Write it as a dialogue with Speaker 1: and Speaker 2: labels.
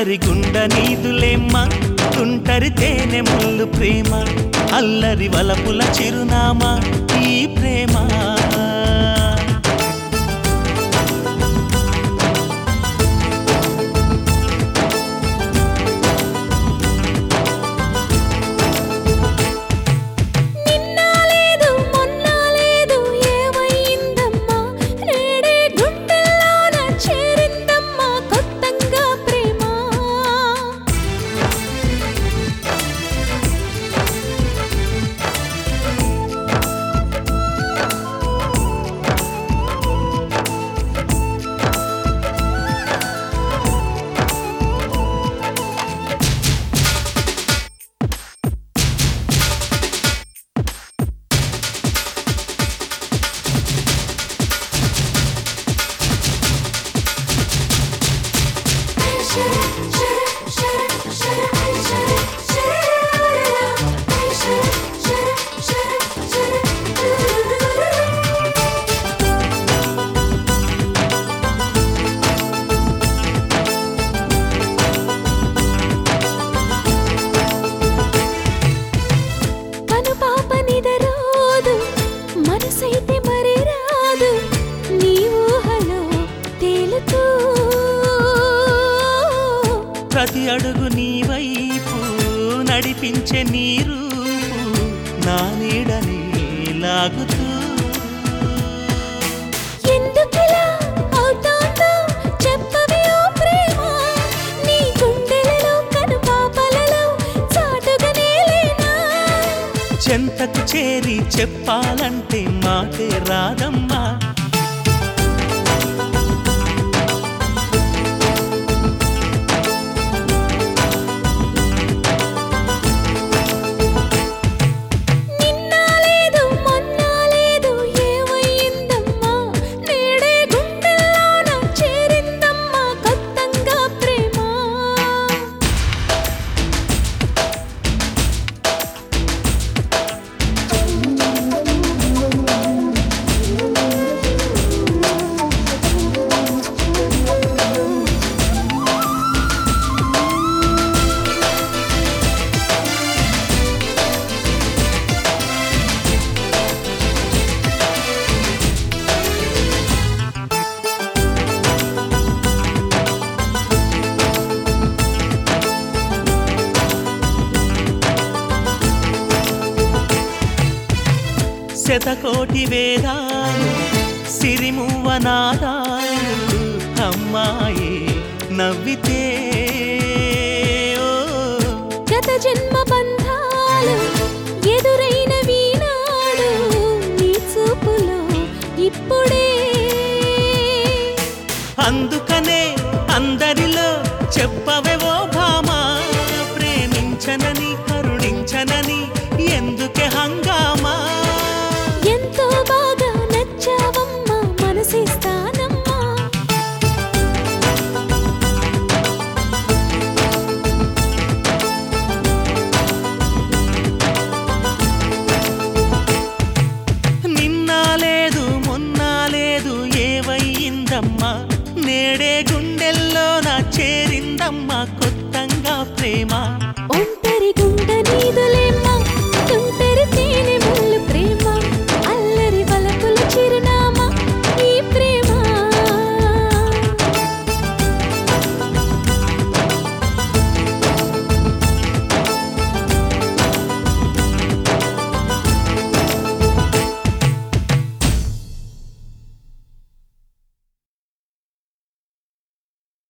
Speaker 1: సుందరి గుండ నీదులేమ్మ తుంటరి తేనె ముళ్ళు ప్రేమ అల్లరి వలపుల చిరునామా ఈ ప్రేమ
Speaker 2: నిన్న లేదు మొన్న లేదు ఏమైందమ్మా నేడే గుండెల్లోన చేరిందమ్మా కొత్తంగా ప్రేమ కను పాప నిదరోదు మనసైతే మరి రాదు నీ ఊహలో తేలుతూ
Speaker 1: ప్రతి అడుగు నీ వైపు నడిపించే నీ రూపు నా నీడని లాగుతూ
Speaker 2: ఎందుకిలా అవుతోందో చెప్పవే ఓ ప్రేమ నీ గుండెలలో కను పాపలలో చాటుగానే లేనా
Speaker 1: చెంతకు చేరి చెప్పాలంటే మాటే రాదమ్మా
Speaker 2: నిన్న లేదు మొన్న లేదు ఏమైందమ్మా నేడే గుండెల్లోన చేరిందమ్మా కొత్తంగా ప్రేమ
Speaker 1: శతకోటి వేదాలు సిరిమువ్వనాదాలు అమ్మాయి నవ్వితే ఓ
Speaker 2: గత జన్మ బంధాలు ఎదురైన వీనాడు నీ చూపులో ఇప్పుడే
Speaker 1: అందుకనే అందరిలో చెప్పవేవో భామా ప్రేమించనని కరుణించనని ఎందుకే హంగామా
Speaker 2: ఎంతో బాగా నచ్చావమ్మా మనసిస్తానమ్మా
Speaker 1: నిన్న లేదు మొన్న లేదు ఏవయ్యిందమ్మా నేడే గుండెల్లో నా చేరిందమ్మా కొత్తంగా ప్రేమ